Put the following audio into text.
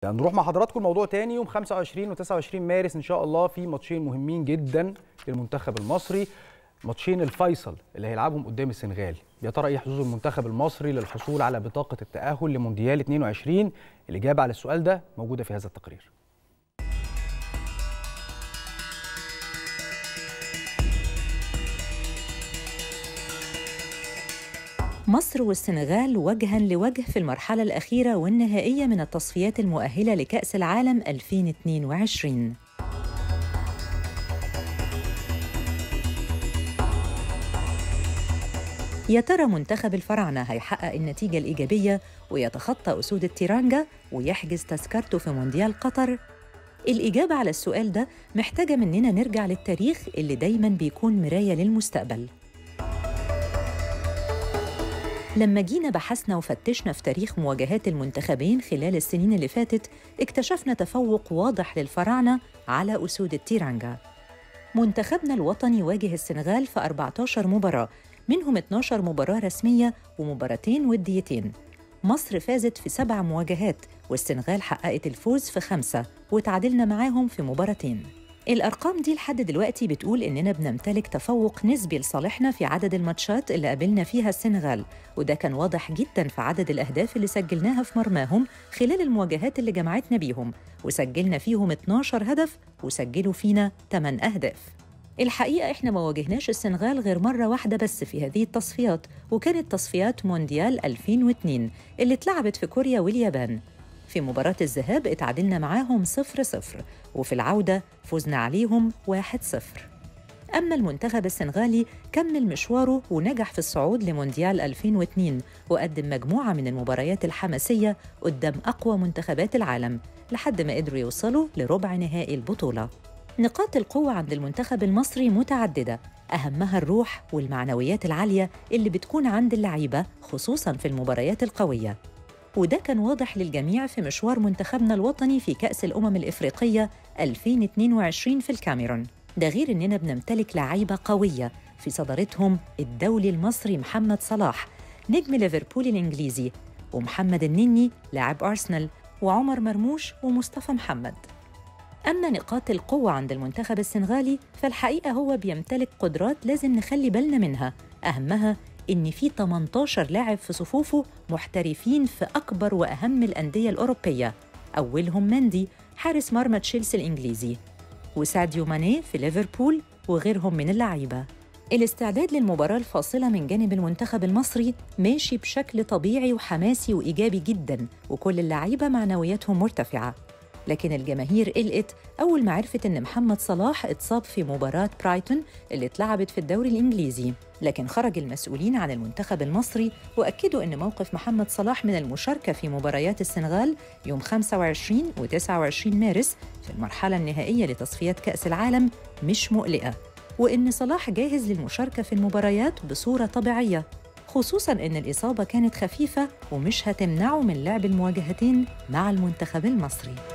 نروح مع حضراتكم موضوع تاني يوم 25 و29 مارس ان شاء الله في ماتشين مهمين جدا للمنتخب المصري ماتشين الفيصل اللي هيلعبهم قدام السنغال يا ترى ايه حظوظ المنتخب المصري للحصول على بطاقه التاهل لمونديال 22 الاجابه على السؤال ده موجوده في هذا التقرير مصر والسنغال وجها لوجه في المرحلة الأخيرة والنهائية من التصفيات المؤهلة لكأس العالم 2022 يا ترى منتخب الفراعنة هيحقق النتيجة الإيجابية ويتخطى أسود التيرانجا ويحجز تذكرته في مونديال قطر؟ الإجابة على السؤال ده محتاجة مننا نرجع للتاريخ اللي دايماً بيكون مراية للمستقبل لما جينا بحثنا وفتشنا في تاريخ مواجهات المنتخبين خلال السنين اللي فاتت اكتشفنا تفوق واضح للفراعنة على أسود التيرانجا منتخبنا الوطني واجه السنغال في 14 مباراة منهم 12 مباراة رسمية ومباراتين وديتين مصر فازت في سبع مواجهات والسنغال حققت الفوز في خمسة وتعادلنا معاهم في مباراتين الأرقام دي لحد دلوقتي بتقول إننا بنمتلك تفوق نسبي لصالحنا في عدد الماتشات اللي قابلنا فيها السنغال وده كان واضح جدا في عدد الأهداف اللي سجلناها في مرماهم خلال المواجهات اللي جمعتنا بيهم وسجلنا فيهم 12 هدف وسجلوا فينا 8 أهداف الحقيقة إحنا ما واجهناش السنغال غير مرة واحدة بس في هذه التصفيات وكانت تصفيات مونديال 2002 اللي اتلعبت في كوريا واليابان في مباراة الذهاب اتعادلنا معاهم 0-0 وفي العودة فزنا عليهم 1-0 أما المنتخب السنغالي كمل مشواره ونجح في الصعود لمونديال 2002 وقدم مجموعة من المباريات الحماسية قدام أقوى منتخبات العالم لحد ما قدروا يوصلوا لربع نهائي البطولة نقاط القوة عند المنتخب المصري متعددة أهمها الروح والمعنويات العالية اللي بتكون عند اللعيبة خصوصاً في المباريات القوية وده كان واضح للجميع في مشوار منتخبنا الوطني في كأس الأمم الإفريقية 2022 في الكاميرون ده غير إننا بنمتلك لعيبة قوية في صدارتهم الدولي المصري محمد صلاح نجم ليفربول الإنجليزي ومحمد النني لاعب أرسنال وعمر مرموش ومصطفى محمد أما نقاط القوة عند المنتخب السنغالي فالحقيقة هو بيمتلك قدرات لازم نخلي بالنا منها أهمها إن في 18 لاعب في صفوفه محترفين في أكبر وأهم الأندية الأوروبية أولهم مندي حارس مرمى تشيلسي الإنجليزي وساديو ماني في ليفربول وغيرهم من اللعيبة الاستعداد للمباراة الفاصلة من جانب المنتخب المصري ماشي بشكل طبيعي وحماسي وإيجابي جدا وكل اللعيبة معنوياتهم مرتفعة لكن الجماهير قلقت أول ما عرفت إن محمد صلاح اتصاب في مباراة برايتون اللي اتلعبت في الدوري الإنجليزي لكن خرج المسؤولين عن المنتخب المصري وأكدوا إن موقف محمد صلاح من المشاركة في مباريات السنغال يوم 25 و 29 مارس في المرحلة النهائية لتصفيات كأس العالم مش مقلقة وإن صلاح جاهز للمشاركة في المباريات بصورة طبيعية خصوصاً إن الإصابة كانت خفيفة ومش هتمنعه من لعب المواجهتين مع المنتخب المصري